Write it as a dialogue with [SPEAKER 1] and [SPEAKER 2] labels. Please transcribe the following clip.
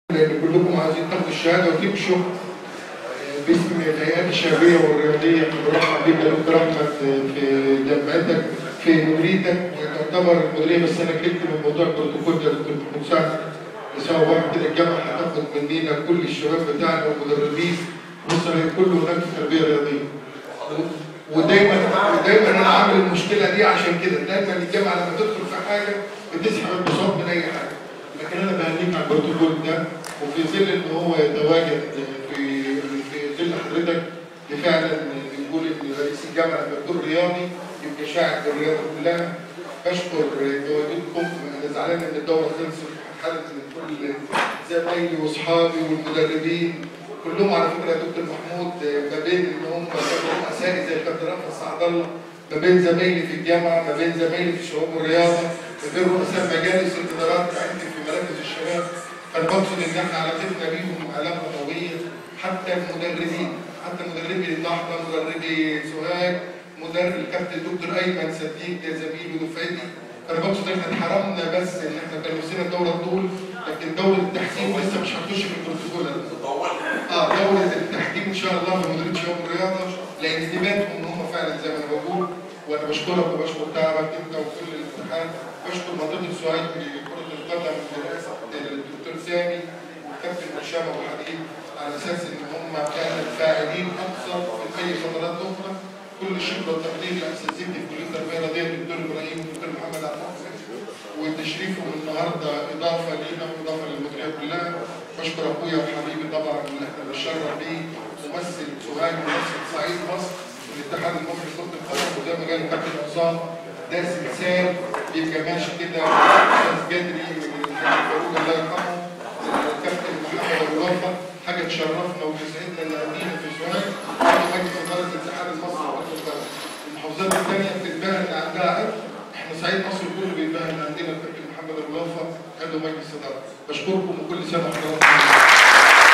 [SPEAKER 1] لان كلكم عايزين تاخدوا الشهاده وتمشوا باسم الهيئات الشعبيه والرياضيه برحب بك يا دكتور احمد في جامعتك في مديريتك وتعتبر المديريه بس انا كتبت من موضوع البروتوكول ده دكتور محمود سعد بسبب واحد كده الجامعه هتاخد مننا كل الشباب بتاعنا والمدربين مصر كله هناك في التربيه الرياضيه ودايما ودايما انا عامل المشكله دي عشان كده دايما الجامعه لما تدخل في حاجه بتسحب البساط من اي حاجه لكن انا بهنيك على البروتوكول ده وفي ظل ان هو يتواجد في في ظل حضرتك فعلا بنقول ان رئيس الجامعه لما يكون رياضي يبقى شاعر بالرياضه كلها بشكر تواجدكم انا زعلان ان الدوره خلصت وهتحدث من كل زمايلي واصحابي والمدربين كلهم على فكره يا دكتور محمود ما بين ان هم كانوا رؤسائي زي الكابتن رفعت سعد الله ما بين زمايلي في الجامعه ما بين زمايلي في شؤون الرياضه ما بين رؤساء مجالس الادارات عندي في مراكز الشباب فانا بقصد ان احنا علاقتنا بيهم علاقه قويه حتى المدربين حتى مدربي النهضه مدربي سوهاج مدرب الكابتن الدكتور ايمن صديق ده زميلي ودفعتي فانا بقصد ان احنا اتحرمنا بس ان احنا كان نفسنا الدوره طول لكن دوره التحكيم لسه مش هتخش في البروتوكول اه دوره التحكيم ان شاء الله في مديريه شباب الرياضه لان دي باتهم ان هم فعلا زي ما انا بقول وانا بشكرك وبشكر تعبك انت وكل الاتحاد بشكر منطقه السؤال لكره القدم برئاسه الدكتور سامي والكابتن هشام ابو حديد على اساس ان هم كانوا فاعلين اكثر في اي فترات اخرى كل الشكر والتقدير لاساتذتي في كليه التربيه الرياضيه الدكتور ابراهيم والدكتور محمد عبد المحسن وتشريفهم النهارده اضافه لينا واضافه للمديريه كلها بشكر اخويا وحبيبي طبعا اللي احنا بنشرف بيه ممثل سوهاج ممثل صعيد مصر الاتحاد المصري لكره القدم وزي ما قال الكابتن عصام ده سلسال بيبقى ماشي كده استاذ جدري فاروق الله يرحمه الكابتن محمد ابو وفا حاجه تشرفنا وتسعدنا ان عندنا في سوهاج هذا مجلس اداره الاتحاد المصري لكره القدم المحافظات الثانيه بتتباهى ان عندها عرض احنا صعيد مصر كله بيتباهى ان عندنا الكابتن محمد ابو وفا عنده مجلس اداره بشكركم وكل سنه وحضراتكم